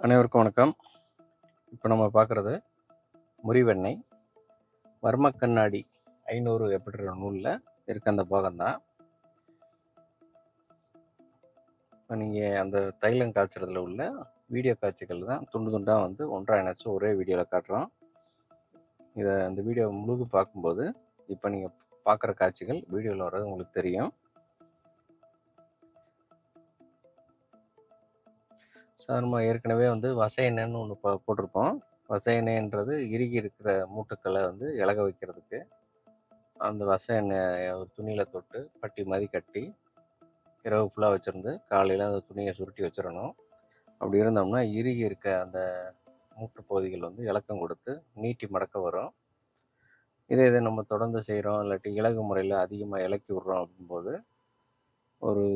அனைவருக்கும் வணக்கம் இப்போ நம்ம பார்க்குறது முறிவெண்ணெய் வர்ம கண்ணாடி ஐநூறு அப்படின்ற நூலில் இருக்க அந்த பாகம்தான் இப்போ நீங்கள் அந்த தைலம் காய்ச்சறதுல உள்ள வீடியோ காட்சிகள் தான் துண்டு துண்டாக வந்து ஒன்றா இணைச்சு ஒரே வீடியோவில் காட்டுறோம் இதை அந்த வீடியோ முழுது பார்க்கும்போது இப்போ நீங்கள் பார்க்குற காட்சிகள் வீடியோவில் வர்றது உங்களுக்கு தெரியும் சாதாரணமாக ஏற்கனவே வந்து வசை எண்ணெய்னு ஒன்று போ போட்டிருப்போம் வசை எண்ணெய்ன்றது இறுகி இருக்கிற மூட்டுக்களை வந்து இலக வைக்கிறதுக்கு அந்த வசை எண்ணெயை ஒரு துணியில் தொட்டு பட்டி மாதிரி கட்டி இரவு ஃபுல்லாக வச்சுருந்து காலையில் அந்த துணியை சுருட்டி வச்சிடணும் அப்படி இருந்தோம்னா இறுகி இருக்க அந்த மூட்டு பகுதிகள் வந்து இலக்கம் கொடுத்து நீட்டி மடக்க வரும் இதே இதை நம்ம தொடர்ந்து செய்கிறோம் இல்லாட்டி இலகு முறையில் அதிகமாக இலக்கி விட்றோம் அப்படிங்கும்போது ஒரு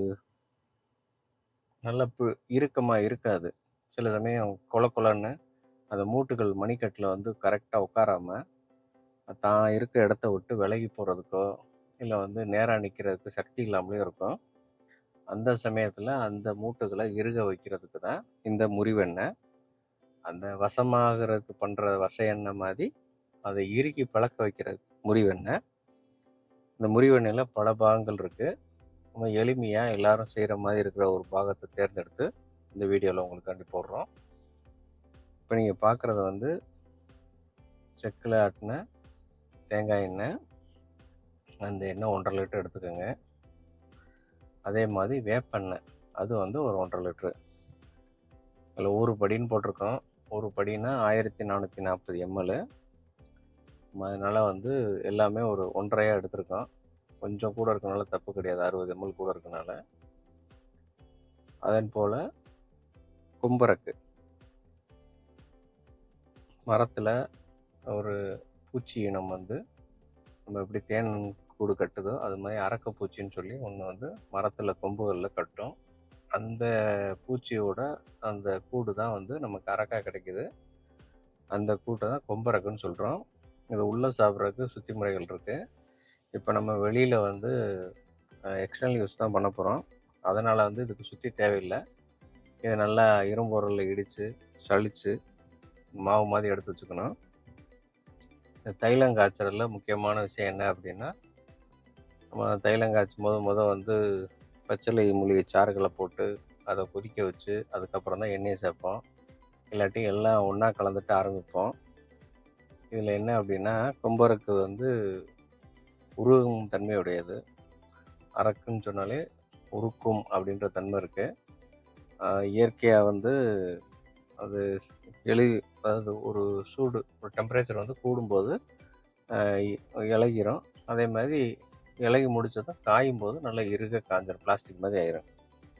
நல்ல பு இறுக்கமாக இருக்காது சில சமயம் கொல கொலன்னு அந்த மூட்டுகள் மணிக்கட்டில் வந்து கரெக்டாக உட்காராம தான் இருக்க இடத்த விட்டு விலகி போகிறதுக்கோ இல்லை வந்து நேராக நிற்கிறதுக்கு சக்தி இல்லாமலே இருக்கும் அந்த சமயத்தில் அந்த மூட்டுகளை இறுக வைக்கிறதுக்கு தான் இந்த முறிவெண்ணெய் அந்த வசமாகிறதுக்கு பண்ணுற வச எண்ணெய் மாதிரி அதை இறுக்கி பழக்க வைக்கிறது முறிவெண்ணெய் இந்த முறிவெண்ணெயில் பல பாகங்கள் இருக்குது நம்ம எளிமையாக எல்லாரும் செய்கிற மாதிரி இருக்கிற ஒரு பாகத்தை தேர்ந்தெடுத்து இந்த வீடியோவில் உங்களுக்காண்டி போடுறோம் இப்போ நீங்கள் பார்க்குறது வந்து செக்கில் ஆட்டின தேங்காய் எண்ணெய் அந்த எண்ணெய் ஒன்றரை லிட்டர் எடுத்துக்கோங்க அதே மாதிரி வேப்பெண்ணெய் அது வந்து ஒரு ஒன்றரை லிட்ரு அதில் ஒரு படின்னு போட்டிருக்கோம் ஒரு படின்னா ஆயிரத்தி நானூற்றி நாற்பது எம்எல் அதனால் வந்து எல்லாமே ஒரு ஒன்றரையாக எடுத்திருக்கோம் கொஞ்சம் கூட இருக்கனால தப்பு கிடையாது அறுபது எம்எல் கூட இருக்கனால அதன் போல் கும்பரக்கு மரத்தில் ஒரு பூச்சி இனம் வந்து நம்ம எப்படி தேன் கூடு கட்டுதோ அது மாதிரி அரக்க பூச்சின்னு சொல்லி ஒன்று வந்து மரத்தில் கொம்புகளில் கட்டும் அந்த பூச்சியோட அந்த கூடு தான் வந்து நமக்கு அரக்கா கிடைக்குது அந்த கூட்டை தான் கொம்பரக்குன்னு சொல்கிறோம் இது உள்ளே சாப்பிட்றதுக்கு சுத்தி முறைகள் இருக்குது இப்போ நம்ம வெளியில் வந்து எக்ஸ்டர்னல் யூஸ் தான் பண்ண போகிறோம் அதனால் வந்து இதுக்கு சுற்றி தேவையில்லை இதை நல்லா இரும்பொருளில் இடித்து சளிச்சு மாவு மாதிரி எடுத்து வச்சுக்கணும் இந்த தைலம் காய்ச்சறதுல முக்கியமான விஷயம் என்ன அப்படின்னா நம்ம தைலம் காய்ச்சும் போது முத வந்து பச்சளை மூலிகை சாறுகளை போட்டு அதை கொதிக்க வச்சு அதுக்கப்புறம் தான் எண்ணெயை சேர்ப்போம் இல்லாட்டி எல்லாம் ஒன்றா கலந்துட்டு ஆரம்பிப்போம் இதில் என்ன அப்படின்னா கொம்பருக்கு வந்து உருகும் தன்மையுடையது அரக்குன்னு சொன்னாலே உருக்கும் அப்படின்ற தன்மை இருக்குது இயற்கையாக வந்து அது எழு அதாவது ஒரு சூடு ஒரு டெம்பரேச்சர் வந்து கூடும்போது இலகிரும் அதே மாதிரி இலகி முடிச்சதும் காயும் போது நல்லா இறுக காஞ்சிரும் பிளாஸ்டிக் மாதிரி ஆயிரும்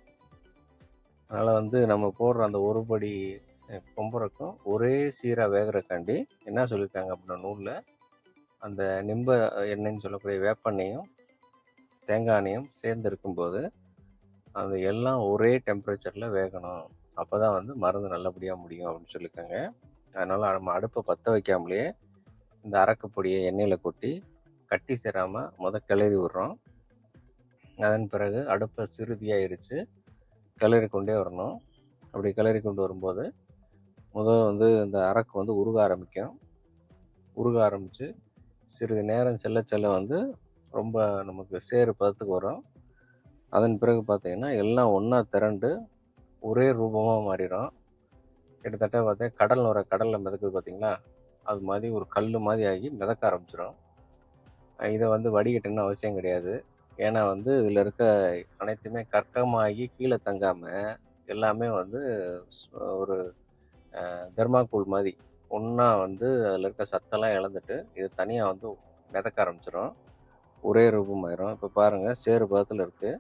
அதனால் வந்து நம்ம போடுற அந்த ஒரு படி கொம்புறக்கும் ஒரே சீராக வேகிறக்காண்டி என்ன சொல்லியிருக்காங்க அப்படின்னா நூலில் அந்த நிம்ப எண்ணெய்ன்னு சொல்லக்கூடிய வேப்பெண்ணையும் தேங்காய் எண்ணெயும் சேர்ந்து இருக்கும்போது அந்த எல்லாம் ஒரே டெம்பரேச்சரில் வேகணும் அப்போ தான் வந்து மருந்து நல்லபடியாக முடியும் அப்படின்னு சொல்லியிருக்காங்க அதனால் நம்ம அடுப்பை பற்ற வைக்காமலேயே இந்த அரக்கு பொடியை எண்ணெயில் கொட்டி கட்டி சேராமல் முத கிளறி விடுறோம் அதன் பிறகு அடுப்பை சிறுதியாக எரித்து கிளறி கொண்டே வரணும் அப்படி கிளறி கொண்டு வரும்போது முதல் வந்து இந்த அரக்கு வந்து உருக ஆரம்பிக்கும் உருக ஆரம்பித்து சிறிது நேரம் செல்ல செல்ல வந்து ரொம்ப நமக்கு சேறு பதத்துக்கு வரும் அதன் பிறகு பார்த்தீங்கன்னா எல்லாம் ஒன்றா திரண்டு ஒரே ரூபமாக மாறிடும் கிட்டத்தட்ட பார்த்தா கடல் வர கடலில் மிதக்குது பார்த்தீங்களா அது மாதிரி ஒரு கல் மாதிரி ஆகி மிதக்க ஆரம்பிச்சிடும் இதை வந்து வடிகட்டுன்னு அவசியம் கிடையாது ஏன்னா வந்து இதில் இருக்க அனைத்துமே கற்கமாகி கீழே தங்காமல் எல்லாமே வந்து ஒரு தெர்மாக்கூல் மாதிரி ஒன்றா வந்து அதில் இருக்க சத்தெல்லாம் இழந்துட்டு இது தனியாக வந்து மிதக்க ஆரம்பிச்சிடும் ஒரே ரூபமாயிரும் இப்போ பாருங்கள் சேறு பதத்தில் இருக்குது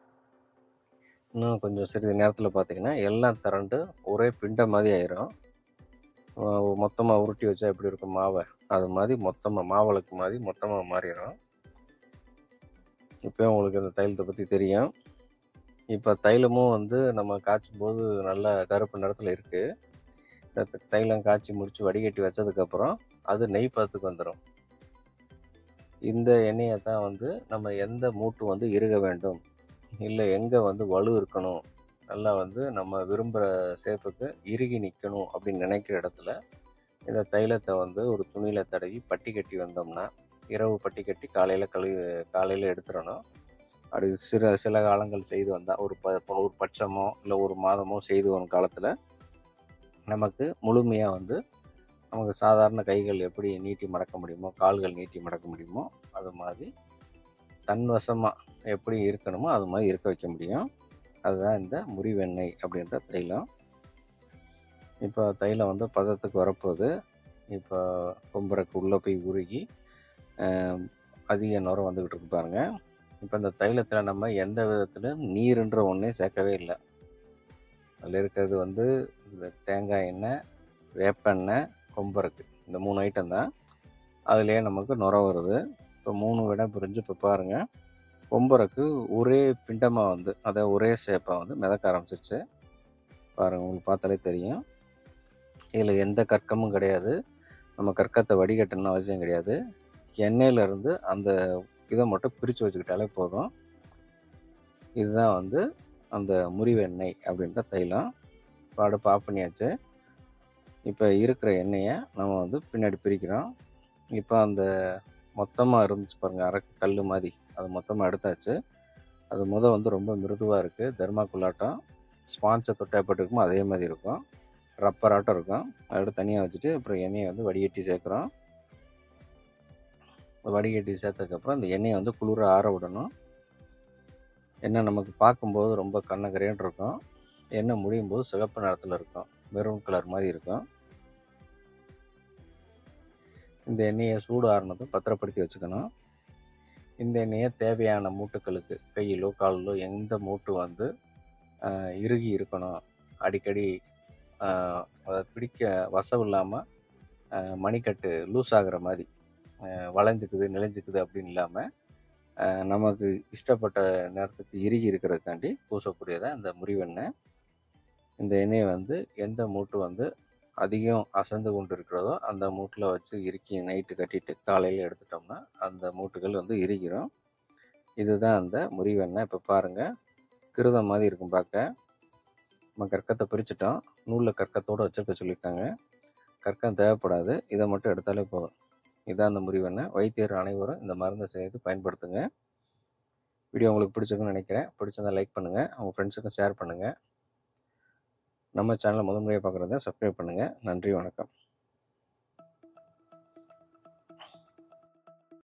இன்னும் கொஞ்சம் சிறிது நேரத்தில் பார்த்தீங்கன்னா எல்லாம் திரண்டு ஒரே பிண்ட மாதிரி ஆயிரும் மொத்தமாக உருட்டி வச்சா எப்படி இருக்கும் மாவை அது மாதிரி மொத்தமாக மாவளுக்கு மாதிரி மொத்தமாக மாறிடும் இப்போ உங்களுக்கு இந்த தைலத்தை பற்றி தெரியும் இப்போ தைலமும் வந்து நம்ம காய்ச்சும் போது நல்ல கருப்பு நிறத்தில் இருக்குது இந்த தைலம் காய்ச்சி முடித்து வடிகட்டி வச்சதுக்கப்புறம் அது நெய் பதத்துக்கு வந்துடும் இந்த எண்ணெயை தான் வந்து நம்ம எந்த மூட்டு வந்து இறுக வேண்டும் இல்லை எங்கே வந்து வலு இருக்கணும் நல்லா வந்து நம்ம விரும்புகிற ஷேப்புக்கு இறுகி நிற்கணும் அப்படின்னு நினைக்கிற இடத்துல இந்த தைலத்தை வந்து ஒரு துணியில் தடவி பட்டி கட்டி வந்தோம்னா இரவு பட்டி கட்டி காலையில் கழுவி காலையில் எடுத்துடணும் அப்படி சில சில காலங்கள் செய்து வந்தால் ஒரு ப ஒரு பட்சமோ இல்லை ஒரு மாதமோ செய்து வரும் காலத்தில் நமக்கு முழுமையாக வந்து நமக்கு சாதாரண கைகள் எப்படி நீட்டி மடக்க முடியுமோ கால்கள் நீட்டி மடக்க முடியுமோ அது மாதிரி தன்வசமாக எப்படி இருக்கணுமோ அது மாதிரி இருக்க வைக்க முடியும் அதுதான் இந்த முறிவெண்ணெய் அப்படின்ற தைலம் இப்போ தைலம் வந்து பதத்துக்கு வரப்போகுது இப்போ கொம்பரைக்கு உள்ளே போய் உருகி ஆம், அதிக நுரம் வந்துக்கிட்டு இருக்கு பாருங்க இப்போ இந்த தைலத்தில் நம்ம எந்த விதத்திலும் நீருன்ற ஒன்றே சேர்க்கவே இல்லை அதில் இருக்கிறது வந்து இந்த தேங்காய் எண்ணெய் வேப்பெண்ணெய் கொம்பருக்கு இந்த மூணு ஐட்டம் தான் அதுலேயே நமக்கு நுரம் வருது இப்போ மூணு விடம் பிரிஞ்சு இப்போ பாருங்கள் கொம்பருக்கு ஒரே பிண்டமாக வந்து அதை ஒரே ஷேப்பாக வந்து மிதக்க ஆரம்பிச்சிருச்சு பாருங்கள் உங்களுக்கு பார்த்தாலே தெரியும் இதில் எந்த கற்கமும் கிடையாது நம்ம கற்கத்தை வடிகட்டணும்னு அவசியம் கிடையாது எண்ணெயிலேருந்து அந்த இதை மட்டும் பிரித்து வச்சுக்கிட்டாலே போதும் இதுதான் வந்து அந்த முறிவெண்ணெய் அப்படின்ற தைலம் இப்போ அடுப்பு ஆஃப் பண்ணியாச்சு இப்போ இருக்கிற எண்ணெயை நம்ம வந்து பின்னாடி பிரிக்கிறோம் இப்போ அந்த மொத்தமாக இருந்துச்சு பாருங்கள் அரை கல் மாதிரி அது மொத்தமாக எடுத்தாச்சு அது முத வந்து ரொம்ப மிருதுவாக இருக்குது தர்மாக்குள்ளாட்டம் ஸ்பான்ஸை தொட்டா எப்படி இருக்குமோ அதே மாதிரி இருக்கும் ரப்பராட்டம் இருக்கும் அதோட தனியாக வச்சுட்டு அப்புறம் எண்ணெயை வந்து வடிகட்டி சேர்க்குறோம் வடிகட்டி சேர்த்ததுக்கப்புறம் அந்த எண்ணெயை வந்து குளிர ஆற விடணும் எண்ணெய் நமக்கு பார்க்கும்போது ரொம்ப கண்ணகரேன்னு இருக்கும் எண்ணெய் முடியும் போது சிகப்பு நிறத்தில் இருக்கும் மெரூன் கலர் மாதிரி இருக்கும் இந்த எண்ணெயை சூடு ஆறுனதும் பத்திரப்படுத்தி வச்சுக்கணும் இந்த எண்ணெயை தேவையான மூட்டுக்களுக்கு கையிலோ காலிலோ எந்த மூட்டு வந்து ஆஹ், இறுகி இருக்கணும் அடிக்கடி ஆஹ், அதை பிடிக்க வசவு இல்லாமல் மணிக்கட்டு லூஸ் ஆகுற மாதிரி ஆஹ், வளைஞ்சுக்குது நெளிஞ்சுக்குது அப்படின்னு இல்லாமல் நமக்கு இஷ்டப்பட்ட நேரத்துக்கு இறுகி இருக்கிறதுக்காண்டி பூசக்கூடியதான் இந்த முறிவெண்ணெய் இந்த எண்ணெயை வந்து எந்த மூட்டு வந்து அதிகம் அசந்து கொண்டு இருக்கிறதோ அந்த மூட்டில் வச்சு இறுக்கி நைட்டு கட்டிட்டு காலையில் எடுத்துட்டோம்னா அந்த மூட்டுகள் வந்து இறுகிரும் இதுதான் அந்த முறிவெண்ணெய் இப்போ பாருங்கள் கிருதம் மாதிரி இருக்கும் பார்க்க நம்ம கற்கத்தை பிரிச்சுட்டோம் நூலில் கற்கத்தோடு வச்சிருக்க சொல்லியிருக்காங்க கற்கம் தேவைப்படாது இதை மட்டும் எடுத்தாலே போதும் இதான் அந்த முறிவெண்ணெய் வைத்தியர் அனைவரும் இந்த மருந்தை செய்து பயன்படுத்துங்க வீடியோ உங்களுக்கு பிடிச்சிருக்குன்னு நினைக்கிறேன் பிடிச்சிருந்தா லைக் பண்ணுங்கள் உங்கள் ஃப்ரெண்ட்ஸுக்கும் ஷேர் பண்ணுங்கள் நம்ம சேனலை முதல் முறையாக பார்க்குறத சப்ஸ்கிரைப் பண்ணுங்கள் நன்றி வணக்கம்